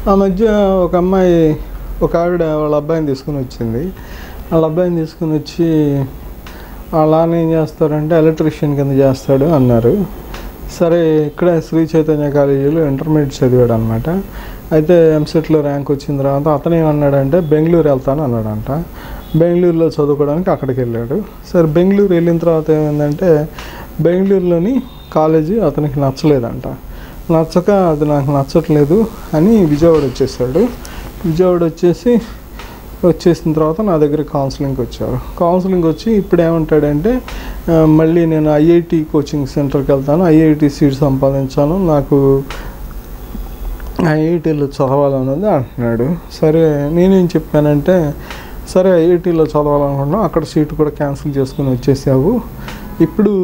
ఆ మధ్య ఒక అమ్మాయి ఒక ఆవిడ వాళ్ళ అబ్బాయిని తీసుకుని వచ్చింది వాళ్ళ అబ్బాయిని తీసుకుని వచ్చి వాళ్ళ నాన్న ఏం చేస్తారంటే ఎలక్ట్రీషియన్ కింద చేస్తాడు అన్నారు సరే ఇక్కడ శ్రీ చైతన్య కాలేజీలో ఇంటర్మీడియట్ చదివాడు అనమాట అయితే ఎంసెట్లో ర్యాంక్ వచ్చిన తర్వాత అతను ఏమన్నాడంటే బెంగళూరు వెళ్తాను అన్నాడంట బెంగళూరులో చదువుకోవడానికి అక్కడికి వెళ్ళాడు సరే బెంగళూరు వెళ్ళిన తర్వాత ఏమైందంటే బెంగళూరులోని కాలేజీ అతనికి నచ్చలేదంట నచ్చక అది నాకు నచ్చట్లేదు అని విజయవాడ వచ్చేసాడు విజయవాడ వచ్చేసి వచ్చేసిన తర్వాత నా దగ్గర కౌన్సిలింగ్కి వచ్చారు కౌన్సిలింగ్ వచ్చి ఇప్పుడు ఏమంటాడంటే ఆ, మళ్ళీ నేను ఐఐటి కోచింగ్ సెంటర్కి వెళ్తాను ఐఐటి సీట్ సంపాదించాను నాకు ఐఐటీలో చదవాలన్నది అంటున్నాడు సరే నేనేం చెప్పానంటే సరే ఐఐటీలో చదవాలనుకుంటున్నాను అక్కడ సీట్ కూడా క్యాన్సిల్ చేసుకుని వచ్చేసావు ఇప్పుడు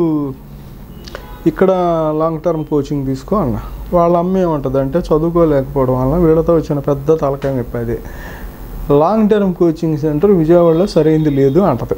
ఇక్కడ లాంగ్ టర్మ్ కోచింగ్ తీసుకో అన్న వాళ్ళ అమ్మ ఏమంటుందంటే చదువుకోలేకపోవడం వల్ల వీళ్ళతో వచ్చిన పెద్ద తలకాయ నొప్పి అది లాంగ్ టర్మ్ కోచింగ్ సెంటర్ విజయవాడలో సరైంది లేదు అంటది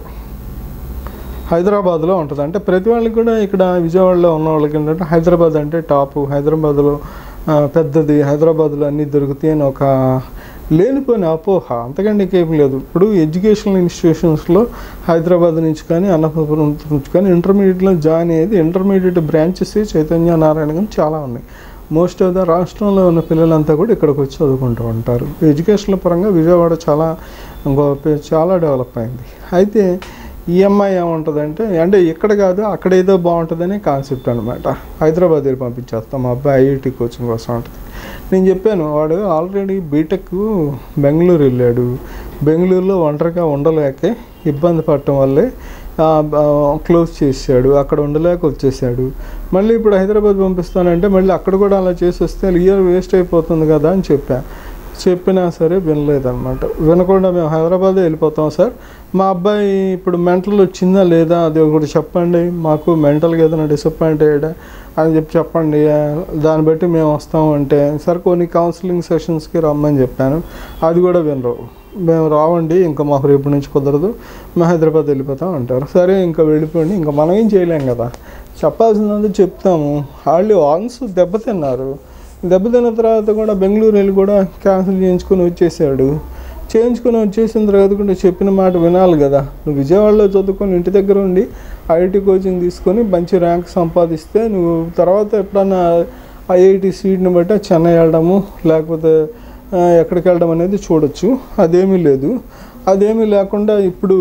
హైదరాబాద్లో ఉంటుంది అంటే ప్రతి వాళ్ళకి కూడా ఇక్కడ విజయవాడలో ఉన్న వాళ్ళకి ఏంటంటే హైదరాబాద్ అంటే టాపు హైదరాబాద్లో ఆ, పెద్దది హైదరాబాద్లో అన్నీ దొరుకుతాయి అని ఒక లేనిపోయిన అపోహ అంతకంటే ఇంకేం లేదు ఇప్పుడు ఎడ్యుకేషనల్ ఇన్స్టిట్యూషన్స్లో హైదరాబాద్ నుంచి కానీ అన్నపూర్వం నుంచి కానీ ఇంటర్మీడియట్లో జాయిన్ అయ్యేది ఇంటర్మీడియట్ బ్రాంచెస్ చైతన్య నారాయణ కానీ చాలా ఉన్నాయి మోస్ట్ ఆఫ్ ద రాష్ట్రంలో ఉన్న పిల్లలంతా కూడా ఇక్కడికి వచ్చి చదువుకుంటూ ఉంటారు ఎడ్యుకేషన్ పరంగా విజయవాడ చాలా గొప్ప చాలా డెవలప్ అయింది అయితే ఈఎంఐ ఏముంటుందంటే అంటే ఇక్కడ కాదు అక్కడ ఏదో బాగుంటుందని కాన్సెప్ట్ అనమాట హైదరాబాద్ వెళ్ళి పంపించేస్తాం మా అబ్బాయి ఐఐటి కోచింగ్ కోసం ఉంటుంది నేను చెప్పాను వాడు ఆల్రెడీ బీటెక్ బెంగళూరు వెళ్ళాడు బెంగళూరులో ఒంటరిగా ఉండలేకే ఇబ్బంది పడటం వల్లే ఆ, ఆ, క్లోజ్ చేశాడు అక్కడ ఉండలేక వచ్చేసాడు మళ్ళీ ఇప్పుడు హైదరాబాద్ పంపిస్తానంటే మళ్ళీ అక్కడ కూడా అలా చేసేస్తే ఇయర్ వేస్ట్ అయిపోతుంది కదా అని చెప్పా చెప్పినా సరే వినలేదన్నమాట వినకుండా మేము హైదరాబాద్ వెళ్ళిపోతాం సార్ మా అబ్బాయి ఇప్పుడు మెంటల్ వచ్చిందా లేదా అది ఒకటి చెప్పండి మాకు మెంటల్గా ఏదైనా డిసప్పాయింట్ అయ్యాడా అని చెప్పి చెప్పండి దాన్ని బట్టి మేము వస్తాం అంటే సరే కొన్ని కౌన్సిలింగ్ సెషన్స్కి రమ్మని చెప్పాను అది కూడా వినరు మేము రావండి ఇంకా మాకు రేపు నుంచి కుదరదు మేము హైదరాబాద్ వెళ్ళిపోతాం అంటారు సరే ఇంకా వెళ్ళిపోండి ఇంకా మనం ఏం చేయలేం కదా చెప్పాల్సిందంతా చెప్తాము వాళ్ళు వాన్స్ దెబ్బతిన్నారు దెబ్బతిన్న తర్వాత కూడా బెంగళూరు వెళ్ళి కూడా క్యాన్సిల్ చేయించుకొని వచ్చేసాడు చేయించుకొని వచ్చేసిన తర్వాత కూడా చెప్పిన మాట వినాలి కదా నువ్వు విజయవాడలో చదువుకొని ఇంటి దగ్గర ఉండి ఐఐటి కోచింగ్ తీసుకొని మంచి ర్యాంక్ సంపాదిస్తే నువ్వు తర్వాత ఎప్పుడన్నా ఐఐటి సీట్ని బట్టి చెన్నై వెళ్ళడము లేకపోతే ఆ, ఎక్కడికి వెళ్ళడం అనేది చూడొచ్చు అదేమీ లేదు అదేమీ లేకుండా ఇప్పుడు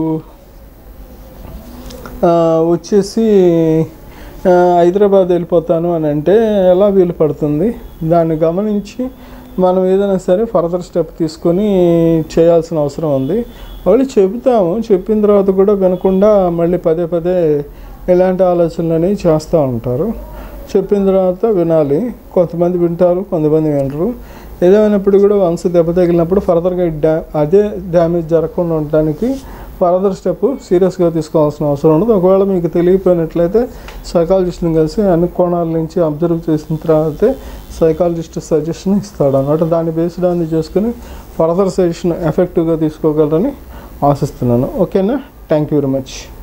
ఆ, వచ్చేసి ఆ, హైదరాబాద్ వెళ్ళిపోతాను అని అంటే ఎలా వీలు పడుతుంది దాన్ని గమనించి మనం ఏదైనా సరే ఫర్దర్ స్టెప్ తీసుకొని చేయాల్సిన అవసరం ఉంది వాళ్ళు చెబుతాము చెప్పిన తర్వాత కూడా వినకుండా మళ్ళీ పదే పదే ఎలాంటి ఆలోచనలు అనేవి చేస్తూ ఉంటారు చెప్పిన తర్వాత వినాలి కొంతమంది వింటారు కొంతమంది వినరు ఏదేమైనప్పుడు కూడా వన్స్ దెబ్బ తగిలినప్పుడు ఫర్దర్గా డ్యా అదే డ్యామేజ్ జరగకుండా ఉండడానికి ఫర్దర్ స్టెప్ సీరియస్గా తీసుకోవాల్సిన అవసరం ఉండదు ఒకవేళ మీకు తెలియకపోయినట్లయితే సైకాలజిస్ట్ని కలిసి అన్ని కోణాల నుంచి అబ్జర్వ్ చేసిన తర్వాతే సైకాలజిస్ట్ సజెషన్ ఇస్తాడు అన్నమాట దాన్ని బేస్డ్ ఆన్ చేసుకుని ఫర్దర్ సజెషన్ ఎఫెక్టివ్గా తీసుకోగలరని ఆశిస్తున్నాను ఓకేనా థ్యాంక్ యూ వెరీ మచ్